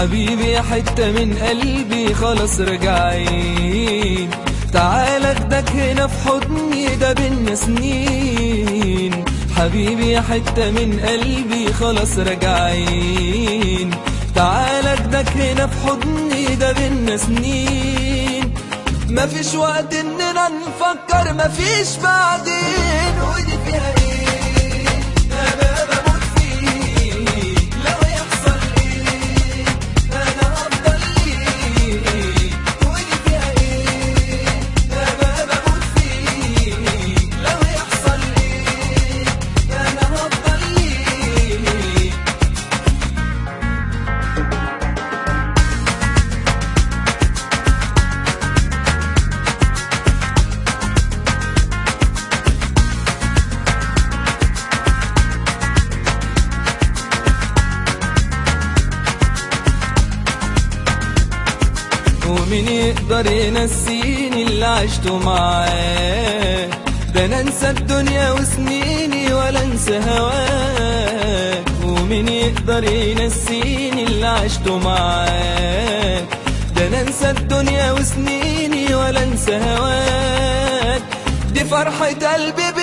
حبيبي يا حتة من قلبي خلاص رجعين تعال اخدك هنا في حضني ده بينا سنين حبيبي يا حتة من قلبي خلاص رجعين تعال اخدك هنا في حضني ده بينا سنين مفيش وقت اننا نفكر مفيش بعدين ودي فيها ايه انا بموت فيك لو يحصل ايه انا هفضل ليك ودي فيها ايه انا بموت فيك لو يحصل ايه انا هفضل ليك ومين يقدر ينسيني اللي عشته معاه ده انا انسى الدنيا وسنيني ولا انسى هواك ومين يقدر ينسيني اللي عشته معاك ده انا انسى الدنيا وسنيني ولا انسى هواك دي فرحة قلبي